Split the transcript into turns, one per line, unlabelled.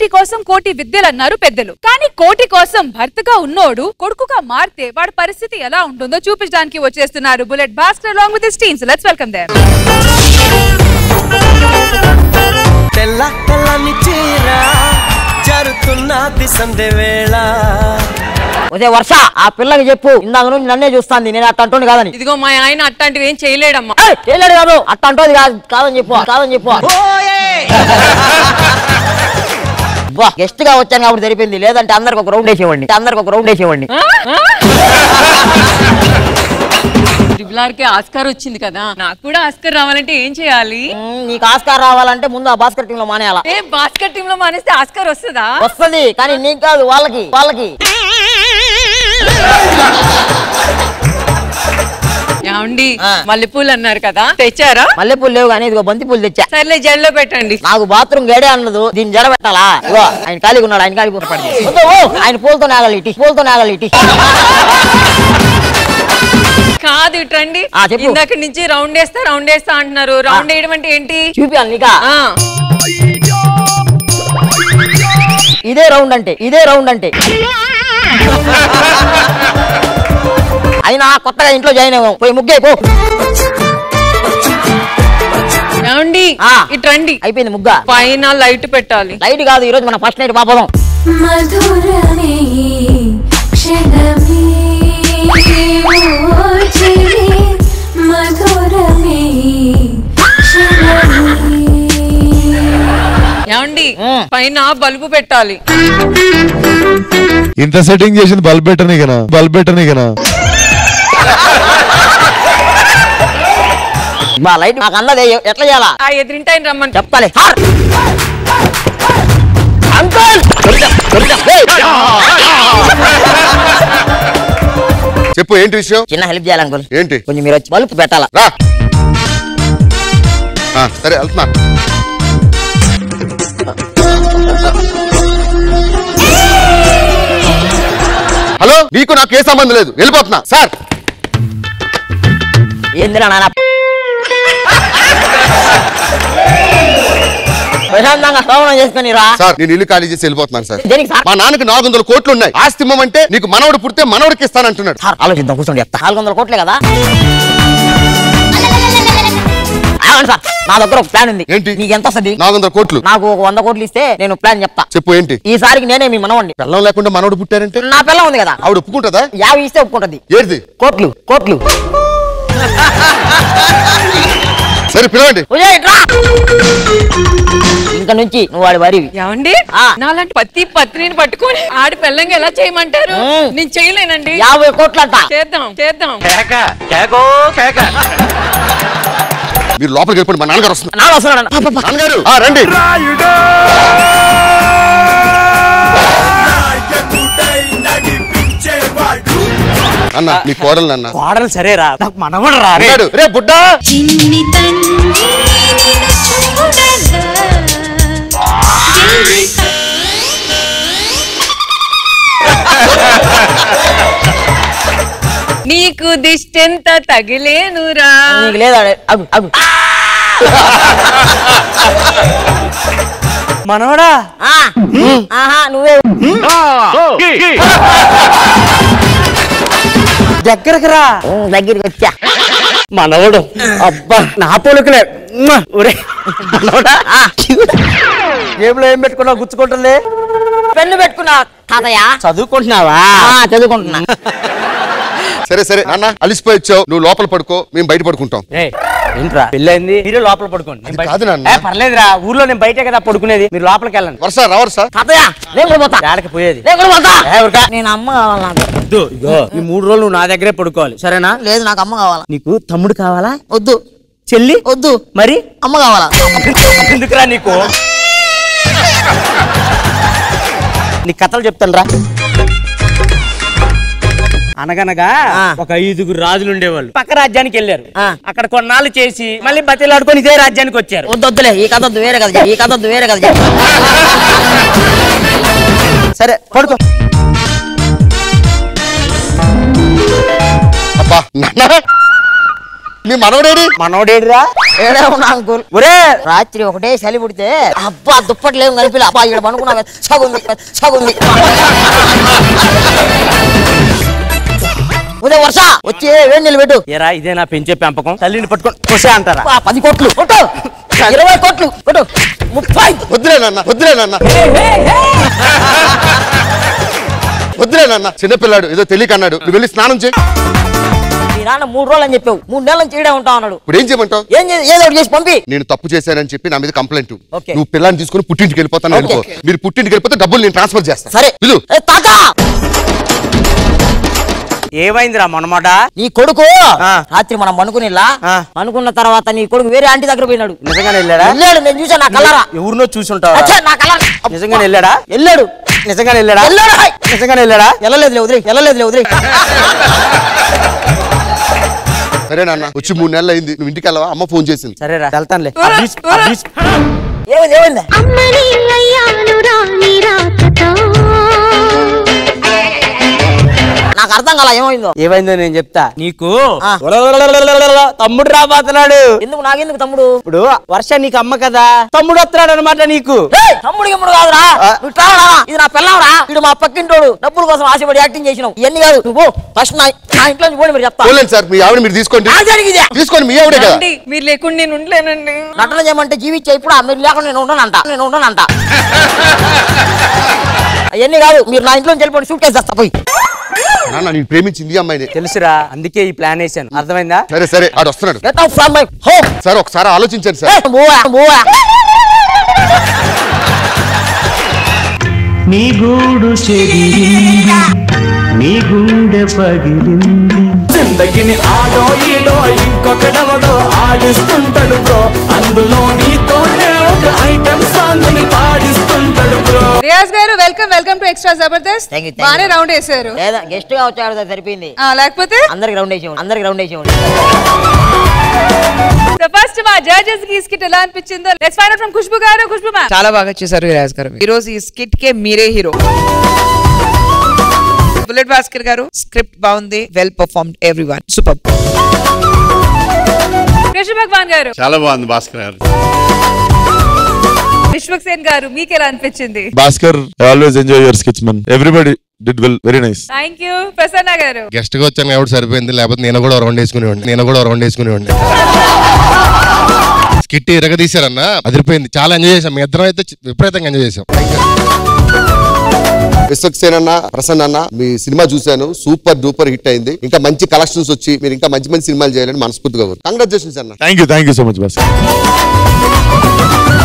కూటి కోసం కోటి విద్యలు అన్నారు పెద్దలు కానీ కోటి కోసం భర్తగా ఉన్నోడు కొడుకుగా మారితే వాడి పరిస్థితి ఎలా ఉంటుందో చూపించడానికి వచ్చేస్తున్నారు bullet Bhaskar along with teams let's welcome there
తెల్ల తెల్లని చీర జరుతున్నది సంధ్య వేళ
ఒసే వర్ష ఆ పిల్లకి చెప్పు ఇందాక నుంచి నన్నే చూస్తాంది నేను అట్ట అంటుంది కాదని
ఇదిగో మా ఆయన అట్లాంటివి ఏం చేయలేడమ్మా
ఏయ్, చేయలేడు కాదు అట్ట అంటోది కాదు కాదని చెప్పు కాదని చెప్పు గెస్ట్ గా వచ్చాను కాబట్టి సరిపోయింది లేదంటే అందరికి ఒక రౌండ్ వేసేవాడిని అందరికి ఒక రౌండ్ వేసేవాడిని
కి ఆస్కార్ వచ్చింది కదా నాకు కూడా ఆస్కార్ రావాలంటే ఏం చేయాలి
మ్మ్, నీకు ఆస్కార్ రావాలంటే ముందు ఆ భాస్కర్ టీమ్ లో మానేయాల
ఏ బాస్కెట్ టీమ్ లో మానేస్తే ఆస్కార్ వస్తుందా
వస్తుంది కానీ నీకు కాదు వాళ్ళకి వాళ్ళకి
ఏమండి
ఆ.
మల్లెపూలు అన్నారు కదా తెచ్చారా
మల్లెపూలు లేవు కానీ ఇదిగో బంతి పూలు తెచ్చా
సర్లే జల్లో పెట్టండి
నాకు బాత్రూమ్ గేడే అన్నదు దీన్ని జడ పెట్టాలా ఇగో ఆయన ఖాళీగా ఉన్నాడు ఆయన ఖాళీ వద్దు, ఓ, ఆయన పూలతో నాగలి ఇటీ పూలతో నాగలి ఇటీ
కాదు ఇట్రండి
ఆ, చెప్పు.
ఇందాక నుంచి రౌండ్ వేస్తా రౌండ్ వేస్తా అంటున్నారు రౌండ్ వేయడం అంటే ఏంటి
చూపియాలి నీకా
ఆ
ఇదే రౌండ్ అంటే ఇదే రౌండ్ అంటే అయినా కొత్తగా ఇంట్లో జాయిన్ అయ్యాం పోయి ముగ్గే పో
ఏమండి
ఆ.
ఇట్రండి
అయిపోయింది ముగ్గా
పైన లైట్ పెట్టాలి
లైట్ కాదు ఈ రోజు మన ఫస్ట్ నైట్ పాపదాం
మధురమే క్షణమే ఓచిరే మధురమే క్షణమే
ఏమండి
ఉమ్.
పైన బల్బు పెట్టాలి
ఇంత సెట్టింగ్ చేసింది బల్బ్ పెట్టని కదా బల్బ్ పెట్టని కదా
మా లైట్ నాకు అన్నది ఎట్లా చేయాలా
ఆ ఎదురింటాయని రమ్మని
చెప్పాలి సార్ అంకుల్ ఏయ్!
చెప్పు ఏంటి విషయం
చిన్న హెల్ప్ చేయాలి అంకుల్
ఏంటి
కొంచెం మీరు వచ్చి బల్బ్ పెట్టాలా
రా ఆ, సరే వెళ్తున్నా హలో నీకు నాకు ఏ సంబంధం లేదు వెళ్ళిపోతున్నా సార్
ఏందిరా నాన్న ప్రశాంతంగా శ్రవణం చేసుకొని రా
సార్ నేను ఇల్లు ఖాళీ చేసి వెళ్ళిపోతున్నాను సార్
దేనికి సార్
మా నాన్నకి నాలుగు వందల కోట్లు ఉన్నాయి ఆస్తి ఇమ్మంటే నీకు మనవడు పుడితే మనవడికి ఇస్తానంటున్నాడు
సార్ ఆలోచిద్దాం కూర్చోండి చెప్తా నాలుగు వందల కోట్లే కదా ఆగండి సార్ నా దగ్గర ఒక ప్లాన్ ఉంది
ఏంటి?
నీకు ఎంత వస్తుంది
నాలుగు వందల కోట్లు
నాకు ఒక వంద కోట్లు ఇస్తే నేను ప్లాన్ చెప్తా
చెప్పు ఏంటి
ఈసారికి నేనే మీ మనవండి
పిల్లం లేకుండా మనవడు పుట్టారంటే
నా పిల్ల ఉంది కదా
ఆవిడ ఒప్పుకుంటుందా
యాభై ఇస్తే ఒప్పుకుంటది
ఏది
కోట్లు కోట్లు
సరే పిలవండి
ఉదయ్, ఇట్రా. ఇంక నుంచి నువ్వు వాడి వరివి
ఏమండి
ఆ.
నాలాంటి పత్తి పత్రిని పట్టుకొని ఆడి పిల్లంగా ఎలా చేయమంటారు
ఉమ్.
నేను చేయలేనండి
యాభై కోట్లంట
చేద్దాం చేద్దాం
మీరు లోపలికి వెళ్ళిపోండి మా నాన్నగారు వస్తున్నారు
నా వస్తున్నాడు
నాన్నగారు ఆ, రండి అన్న నీ కోడలు అన్న
వాడలు సరేరా నాకు మనవడు రా
అన్నాడు, రే బుడ్డా
చిన్ని తండ్రి నిన్ను చూడగా
నీకు దిష్టెంత తగిలేనురా
నీకు లేదా అగు అగు
మనవడా
ఆ, ఆహా నువ్వే
దగ్గరకు రా
ఉమ్, దగ్గరికి వచ్చా
మనవడు అబ్బా నా పోలికలే ఉమ్మా. ఒరే మనవడా జేబులో ఏం పెట్టుకున్నావు గుచ్చుకుంటుంది
పెన్ను పెట్టుకున్నా తాతయ్య
చదువుకుంటున్నావా
ఆ, చదువుకుంటున్నా
సరే సరే నాన్న అలిసిపోయి వచ్చావు నువ్వు లోపల పడుకో మేము బయట పడుకుంటాం
ఏయ్, ఏంట్రా పెళ్ళైంది మీరు లోపల పడుకోండి నేను బయట-
కాదు నాన్న.
ఏ, పర్లేదురా ఊర్లో నేను బయటే కదా పడుకునేది మీరు లోపలికి వెళ్ళండి
వరుస రావరు సార్
తాతయ్య నేను కూడా పోతా
ఏడకి పోయేది
నేను కూడా పోతా
ఏ, ఊరుకా.
నేను అమ్మ కావాలి నాకు
వద్దు, ఇగో ఈ మూడు రోజులు నువ్వు నా దగ్గరే పడుకోవాలి సరేనా
లేదు నాకు అమ్మ కావాలా
నీకు తమ్ముడు కావాలా
వద్దు
చెల్లి
వద్దు
మరి
అమ్మ కావాలా
ఎందుకురా నీకు నీ కథలు చెప్తాను రా అనగనగా
ఆ.
ఒక ఐదుగురు రాజులు ఉండేవాళ్ళు పక్క రాజ్యానికి వెళ్ళారు
ఆ.
అక్కడ కొన్నాళ్ళు చేసి మళ్ళీ బతిలాడుకొని ఇదే రాజ్యానికి వచ్చారు
వద్దు వద్దులే ఈ కథ వద్దు వేరే కథ చెప్పు. ఈ కథ వద్దు వేరే కథ చెప్పు.
సరే పడుకో
అబ్బా నాన్న మీ మనవడేడి
మనోడేడిరా
ఏడే ఉన్నా అంకుల్
ఒరే
రాత్రి ఒకటే చలి పుడితే అబ్బా దుప్పట్లేం కలిపి అబ్బా ఇక్కడ పనుకున్నా వెచ్చగుంది వెచ్చగుంది ఉదయం వర్ష వచ్చి వేడి నీళ్ళు పెట్టు
ఏరా ఇదే నా పెంచే పెంపకం తల్లిని పట్టుకొని కొసే అంటారా
అబ్బా, పది కోట్లు కొట్టు ఇరవై కోట్లు కొట్టు ముప్పై
వద్దులే నాన్న వద్దులే నాన్న వద్దులే నాన్న చిన్నపిల్లాడు ఏదో తెలియక అన్నాడు నువ్వు వెళ్ళి స్నానం చేయి
మీ నాన్న మూడు రోజులు అని చెప్పావు మూడు నెలల నుంచి ఈడే ఉంటావు అన్నాడు
ఇప్పుడు ఏం చేయమంటావు
ఏం చే- ఏదో ఒకటి చేసి పంపి
నేను తప్పు చేశానని చెప్పి నా మీద కంప్లైంట్
ఓకే.
నువ్వు పిల్లని తీసుకుని పుట్టింటికి వెళ్ళిపోతాను
ఓకే.
వెళ్ళిపో మీరు పుట్టింటికి వెళ్ళిపోతే డబ్బులు నేను ట్రాన్స్ఫర్ చేస్తాను
సరే
ఇదు
ఏ, తాత
ఏమైందిరా మొన్నమాట
నీ కొడుకు
ఆ.
రాత్రి మనం పనుకునిలా
ఆ.
పనుకున్న తర్వాత నీ కొడుకు వేరే ఆంటీ దగ్గర పోయినాడు
నిజంగానే వెళ్ళాడా
వెళ్ళాడు నేను చూసా నా కలరా
ఎవరినో చూసుంటావా
అచ్చా, నా కలరా
నిజంగానే వెళ్ళాడా
వెళ్ళాడు
నిజంగానే వెళ్ళాడా
వెళ్ళాడు హాయ్.
నిజంగానే వెళ్ళాడా
వెళ్ళలేదు వదిలే వెళ్ళలేదు వదిలే
సరే నాన్న వచ్చి మూడు నెలలు అయింది నువ్వు ఇంటికి వెళ్ళవా అమ్మ ఫోన్ చేసింది
సరేరా వెళ్తానులే అబ్బీస్, అబ్బీస్.
ఏమైంది ఏమైంది
అమ్మని అయ్యాను రాని రాకతో
నాకు అర్థం కాల ఏమైందో
ఏమైందో నేను చెప్తా నీకు
ఆ.
తమ్ముడు రాబోతున్నాడు
ఎందుకు నాకెందుకు తమ్ముడు
ఇప్పుడు వర్ష నీకు అమ్మ కదా తమ్ముడు వస్తున్నాడు అనమాట నీకు
ఏయ్, తమ్ముడు గిమ్ముడు కాదురా
ఆ.
నువ్వు ట్రావెలా ఇది నా పిల్లవరా ఇడు మా పక్కింటోడు డబ్బుల కోసం ఆశపడి యాక్టింగ్ చేసినావు ఇవన్నీ కాదు నువ్వు ఫస్ట్ నా నా ఇంట్లో నుంచి పోయి మీరు చెప్తా
పోలేండి సార్ మీ ఆవిడ మీరు తీసుకోండి
నాకు జరిగిందే
తీసుకోండి మీ ఆవిడే కదా
అండి, మీరు లేకుండా నేను ఉండలేనండి
నటన చేయమంటే జీవించే ఇప్పుడు మీరు లేకుండా నేను ఉండనంట నేను ఉండనంట అవన్నీ కాదు మీరు నా ఇంట్లో నుంచి వెళ్ళిపోయి సూట్ కేసు తెస్తా పోయి
నాన్న నేను ప్రేమించింది ఈ అమ్మాయిని
తెలుసురా అందుకే ఈ ప్లాన్ వేసాను అర్థమైందా
సరే సరే ఆడు వస్తున్నాడు
get out from my home
sir ఒకసారి ఆలోచించండి సార్
బోవా బోవా
నీ గూడు చెదిరింది నీ గుండె పగిలింది జిందగిని ఆడో ఈడో ఇంకొకడెవడో ఆడిస్తుంటాడు బ్రో అందులో నీతోనే ఒక ఐటమ్ సాంగ్ ని పాడిస్తుంటాడు bro
Riyaz garu welcome welcome to extra Jabardasth
Thank you, thank
బానే
you.
రౌండ్ వేసారు
లేదా గెస్ట్ గా వచ్చాడు కదా సరిపోయింది
ఆ, లేకపోతే
అందరికి రౌండ్ వేసేవాడు అందరికి రౌండ్ వేసేవాడు
ఫస్ట్ మా జడ్జెస్ కి స్కిట్ ఎలా అనిపించిందో let's find out from Khushbu garu Khushbu ma'am
చాలా బాగా చేశారు విరాజ్ గారు ఈ రోజు ఈ స్కిట్ కే మీరే hero bullet Bhaskar garu script బాగుంది well performed everyone super
Krishna Bhagavan garu
చాలా బాగుంది భాస్కర్ గారు
విశ్వక్ సేన్ గారు మీకు ఎలా అనిపించింది
Bhaskar always enjoy your skits man everybody did well very nice
thank you Prasanna garu
guest గా వచ్చాను కాబట్టి సరిపోయింది లేకపోతే నేను కూడా రౌండ్ వేసుకునేవాడిని నేను కూడా రౌండ్ వేసుకునేవాడిని స్కిట్ ఇరగదీశారన్న అదిరిపోయింది చాలా ఎంజాయ్ చేశాం మీ ఇద్దరం అయితే చి- విపరీతంగా ఎంజాయ్ చేశాం
విశ్వక్సేన్ అన్న ప్రసన్న అన్న మీ సినిమా చూశాను సూపర్ డూపర్ హిట్ అయింది ఇంకా మంచి కలెక్షన్స్ వచ్చి మీరు ఇంకా మంచి మంచి సినిమాలు చేయాలని మనస్ఫూర్తిగా కంగ్రాచులేషన్స్ అన్న
thank you thank you so much Bhaskar